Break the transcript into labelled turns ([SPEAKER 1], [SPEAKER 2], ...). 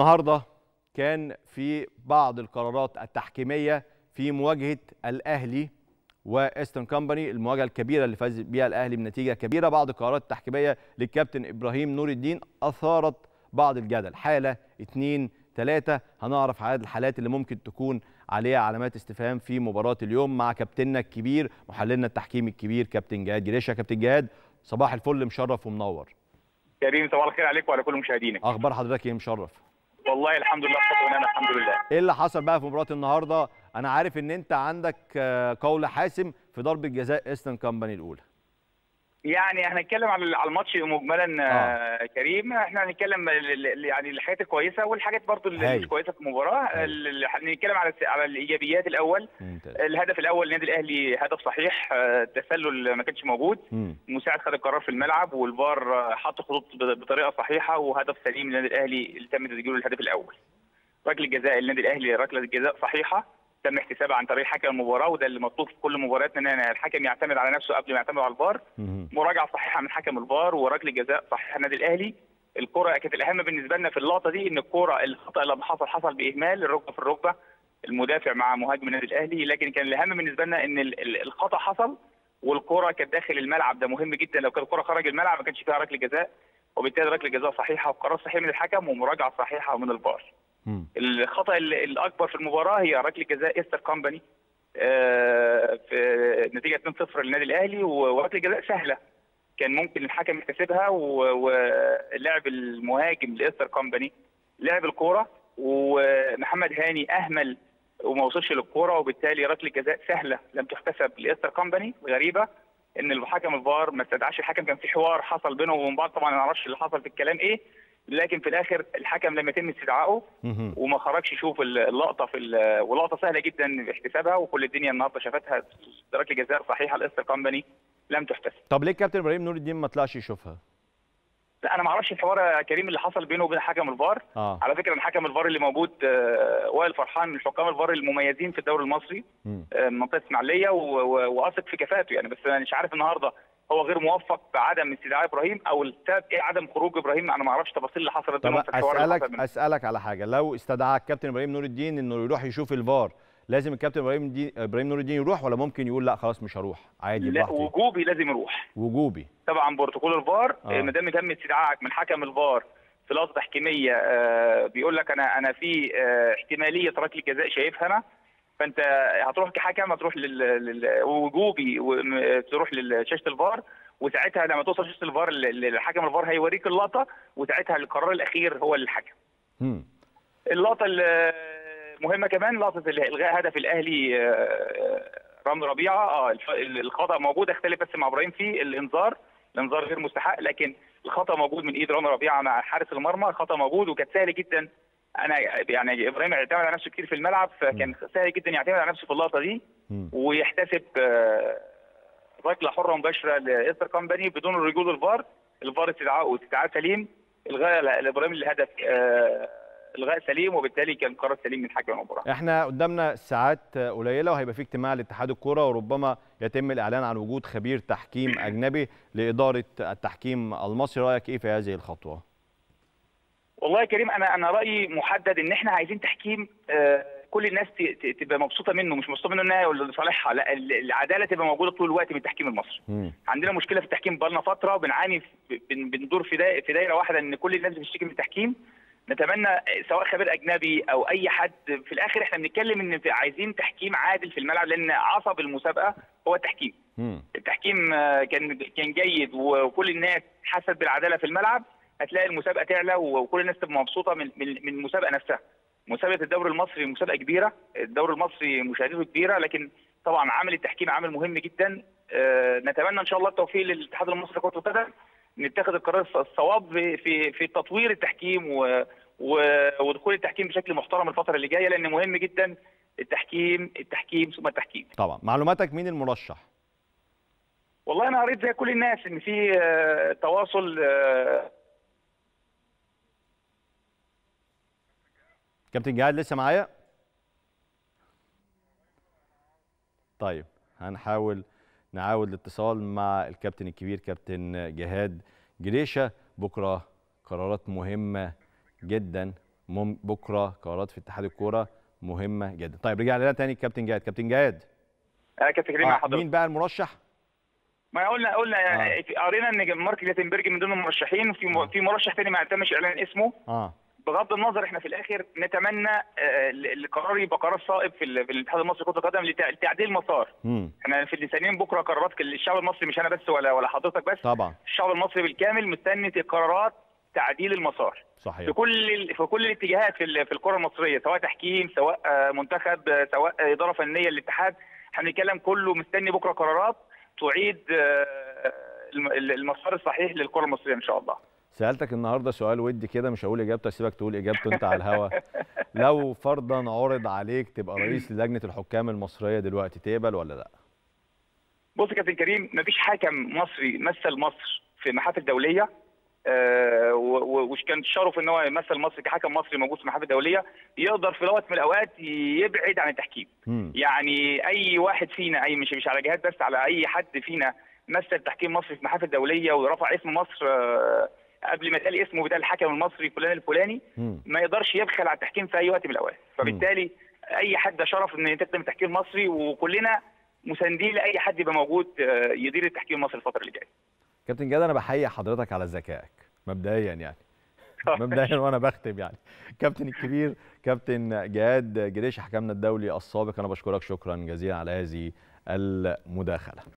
[SPEAKER 1] النهارده كان في بعض القرارات التحكيميه في مواجهه الاهلي وايسترن كومباني المواجهه الكبيره اللي فاز بيها الاهلي بنتيجه كبيره بعض القرارات التحكيميه للكابتن ابراهيم نور الدين اثارت بعض الجدل حاله اتنين تلاته هنعرف عدد الحالات اللي ممكن تكون عليها علامات استفهام في مباراه اليوم مع كابتننا الكبير محللنا التحكيمي الكبير كابتن جهاد جريشه كابتن جهاد صباح الفل مشرف ومنور
[SPEAKER 2] كريم صباح الخير عليك وعلى كل مشاهدينك
[SPEAKER 1] اخبار حضرتك ايه مشرف
[SPEAKER 2] والله الحمد لله بفضل ونعمه الحمد لله
[SPEAKER 1] ايه اللي حصل بقى في مباراه النهارده انا عارف ان انت عندك آه، قول حاسم في ضربه جزاء ايسترن كومباني الاولى
[SPEAKER 2] يعني احنا هنتكلم على على الماتش مجملا آه. كريم احنا هنتكلم ال- ال- يعني الحاجات الكويسه والحاجات برضو اللي
[SPEAKER 1] هايل.
[SPEAKER 2] مش كويسه في المباراه
[SPEAKER 1] هايل.
[SPEAKER 2] ال- هنتكلم على الس- على الايجابيات الاول
[SPEAKER 1] ممتاز
[SPEAKER 2] الهدف الاول النادي الاهلي هدف صحيح آه، التسلل ما كانش موجود
[SPEAKER 1] مم.
[SPEAKER 2] المساعد خد القرار في الملعب والفار آه، حط خطوط ب- بطريقه صحيحه وهدف سليم للنادي الاهلي اللي تم تسجيله الهدف الاول ركله جزاء النادي الاهلي ركله جزاء صحيحه تم احتسابها عن طريق حكم المباراه وده اللي مطلوب في كل مبارياتنا ان الحكم يعتمد على نفسه قبل ما يعتمد على الفار
[SPEAKER 1] مم.
[SPEAKER 2] مراجعه صحيحه من حكم الفار وركله جزاء صحيحه النادي الاهلي الكره كانت الاهم بالنسبه لنا في اللقطه دي ان الكره الخطا اللي حصل حصل باهمال الركبه في الركبه المدافع مع مهاجم النادي الاهلي لكن كان الاهم بالنسبه لنا ان ال- ال- الخطا حصل والكره كانت داخل الملعب ده مهم جدا لو كانت الكره خارج الملعب ما كانش فيها ركله جزاء وبالتالي ركله جزاء صحيحه وقرار صحيح من الحكم ومراجعه صحيحه من الفار
[SPEAKER 1] مم.
[SPEAKER 2] الخطا ال- الاكبر في المباراه هي ركله جزاء ايستر كومباني آه، في نتيجه 2-0 للنادي الاهلي و- وركله جزاء سهله كان ممكن الحكم يحتسبها و- ولعب المهاجم لايستر كومباني لعب الكوره ومحمد هاني اهمل وما وصلش للكوره وبالتالي ركله جزاء سهله لم تحتسب لايستر كومباني غريبه ان الحكم الفار ما استدعاش الحكم كان في حوار حصل بينهم وبين بعض طبعا ما نعرفش اللي حصل في الكلام ايه لكن في الاخر الحكم لما يتم استدعائه
[SPEAKER 1] مم.
[SPEAKER 2] وما خرجش يشوف اللقطه في ال- ولقطه سهله جدا في احتسابها وكل الدنيا النهارده شافتها ركله جزاء صحيحه لاستر كومباني لم تحتسب.
[SPEAKER 1] طب ليه الكابتن ابراهيم نور الدين ما طلعش يشوفها
[SPEAKER 2] لا انا ما اعرفش الحوار يا كريم اللي حصل بينه وبين حكم الفار
[SPEAKER 1] اه
[SPEAKER 2] على فكره الحكم الفار اللي موجود آه، وائل فرحان من حكام الفار المميزين في الدوري المصري
[SPEAKER 1] مم.
[SPEAKER 2] آه، من منطقه اسماعيليه و- و- واثق في كفاءته يعني بس انا مش عارف النهارده هو غير موفق بعدم استدعاء ابراهيم او السبب ايه عدم خروج ابراهيم انا ما اعرفش تفاصيل اللي حصلت
[SPEAKER 1] طب
[SPEAKER 2] بينهم في الحوار اللي
[SPEAKER 1] اسالك
[SPEAKER 2] حصل بينهم.
[SPEAKER 1] اسالك على حاجه لو استدعاك كابتن ابراهيم نور الدين انه يروح يشوف الفار لازم الكابتن ابراهيم دي... ابراهيم نور الدين يروح ولا ممكن يقول لا خلاص مش هروح عادي
[SPEAKER 2] لا
[SPEAKER 1] براحتي
[SPEAKER 2] وجوبي لازم يروح
[SPEAKER 1] وجوبي
[SPEAKER 2] طبعا بروتوكول الفار
[SPEAKER 1] آه.
[SPEAKER 2] آه. ما دام تم استدعائك من حكم الفار في لقطه تحكيميه آه بيقول لك انا انا في آه احتماليه ركله جزاء شايفها انا فانت هتروح كحكم هتروح لل, لل... وجوبي وم- تروح لشاشه الفار وساعتها لما توصل شاشه الفار ل- لحكم الفار هيوريك اللقطه وساعتها القرار الاخير هو للحكم
[SPEAKER 1] مم.
[SPEAKER 2] اللقطه المهمه كمان لقطه الغاء هدف الاهلي آه، رامي ربيعه اه الف- الخطا موجود اختلف بس مع ابراهيم في الانذار الانذار غير مستحق لكن الخطا موجود من ايد رامي ربيعه مع حارس المرمى الخطا موجود وكانت سهل جدا انا يعني ابراهيم اعتمد على نفسه كتير في الملعب فكان سهل جدا يعتمد على نفسه في اللقطه دي
[SPEAKER 1] مم.
[SPEAKER 2] ويحتسب آه، ركله حره مباشره لاستر كومباني بدون الرجوع للفار الفار استدعاء واستدعاء سليم الغاء لابراهيم الهدف آه، الغاء سليم وبالتالي كان قرار سليم من حكم المباراه
[SPEAKER 1] احنا قدامنا ساعات قليله وهيبقى في اجتماع لاتحاد الكره وربما يتم الاعلان عن وجود خبير تحكيم اجنبي لاداره التحكيم المصري رايك ايه في هذه الخطوه
[SPEAKER 2] والله يا كريم انا انا رايي محدد ان احنا عايزين تحكيم آه، كل الناس ت- ت- تبقى مبسوطه منه مش مبسوطه منه انها لصالحها لا ال- العداله تبقى موجوده طول الوقت من التحكيم المصري
[SPEAKER 1] مم.
[SPEAKER 2] عندنا مشكله في التحكيم بقالنا فتره وبنعاني في- بن- بندور في داي- في دايره واحده ان كل الناس بتشتكي من التحكيم نتمنى سواء خبير اجنبي او اي حد في الاخر احنا بنتكلم ان في- عايزين تحكيم عادل في الملعب لان عصب المسابقه هو التحكيم
[SPEAKER 1] مم.
[SPEAKER 2] التحكيم آه، كان كان جيد وكل الناس حست بالعداله في الملعب هتلاقي المسابقه تعلى وكل الناس تبقى مبسوطه من من من المسابقه نفسها مسابقه الدوري المصري مسابقه كبيره الدوري المصري مشاهدته كبيره لكن طبعا عامل التحكيم عامل مهم جدا آه، نتمنى ان شاء الله التوفيق للاتحاد المصري لكره القدم نتخذ القرار الص- الصواب في في في تطوير التحكيم و و- ودخول التحكيم بشكل محترم الفتره اللي جايه لان مهم جدا التحكيم التحكيم ثم التحكيم
[SPEAKER 1] طبعا معلوماتك مين المرشح
[SPEAKER 2] والله انا قريت زي كل الناس ان في آه، تواصل آه،
[SPEAKER 1] كابتن جهاد لسه معايا طيب هنحاول نعاود الاتصال مع الكابتن الكبير كابتن جهاد جريشه بكره قرارات مهمه جدا مم بكره قرارات في اتحاد الكوره مهمه جدا طيب رجع لنا تاني كابتن جهاد كابتن جهاد
[SPEAKER 2] آه كابتن كريم مع
[SPEAKER 1] آه
[SPEAKER 2] حضرتك
[SPEAKER 1] مين بقى المرشح
[SPEAKER 2] ما قلنا قلنا
[SPEAKER 1] آه.
[SPEAKER 2] آه. قرينا ان مارك جاتنبرج من ضمن المرشحين وفي م- في مرشح تاني ما تمش اعلان اسمه
[SPEAKER 1] اه
[SPEAKER 2] بغض النظر احنا في الاخر نتمنى آه، ال- القرار يبقى قرار صائب في ال- في الاتحاد المصري لكره القدم لتع- لتعديل المسار
[SPEAKER 1] امم
[SPEAKER 2] احنا في اللسانين بكره قرارات الشعب المصري مش انا بس ولا ولا حضرتك بس
[SPEAKER 1] طبعا
[SPEAKER 2] الشعب المصري بالكامل مستني قرارات تعديل المسار في
[SPEAKER 1] صحيح
[SPEAKER 2] كل ال- في كل الاتجاهات في ال- في الكره المصريه سواء تحكيم سواء آه، منتخب آه، سواء آه، اداره فنيه للاتحاد احنا بنتكلم كله مستني بكره قرارات تعيد آه، الم- المسار الصحيح للكره المصريه ان شاء الله
[SPEAKER 1] سالتك النهارده سؤال ودي كده مش هقول اجابته اسيبك تقول اجابته انت على الهوا لو فرضا عرض عليك تبقى رئيس لجنه الحكام المصريه دلوقتي تقبل ولا لا
[SPEAKER 2] بص يا كابتن كريم مفيش حكم مصري مثل مصر في محافل دوليه آه، و- و- وش كان شرف ان هو يمثل مصر كحكم مصري موجود في محافل دوليه يقدر في وقت من الاوقات يبعد عن التحكيم
[SPEAKER 1] امم
[SPEAKER 2] يعني اي واحد فينا اي مش مش على جهات بس على اي حد فينا مثل تحكيم مصري في محافل دوليه ورفع اسم مصر آه، قبل ما يتقال اسمه بتاع الحكم المصري فلان الفلاني
[SPEAKER 1] امم
[SPEAKER 2] ما يقدرش يبخل على التحكيم في اي وقت من الاوقات فبالتالي اي حد شرف ان يتقدم التحكيم المصري وكلنا مساندين لاي حد يبقى موجود آه، يدير التحكيم المصري الفتره اللي جايه
[SPEAKER 1] كابتن جهاد انا بحيي حضرتك على ذكائك مبدئيا يعني مبدئيا وانا بختم يعني كابتن الكبير كابتن جهاد جريش حكمنا الدولي السابق انا بشكرك شكرا جزيلا على هذه المداخله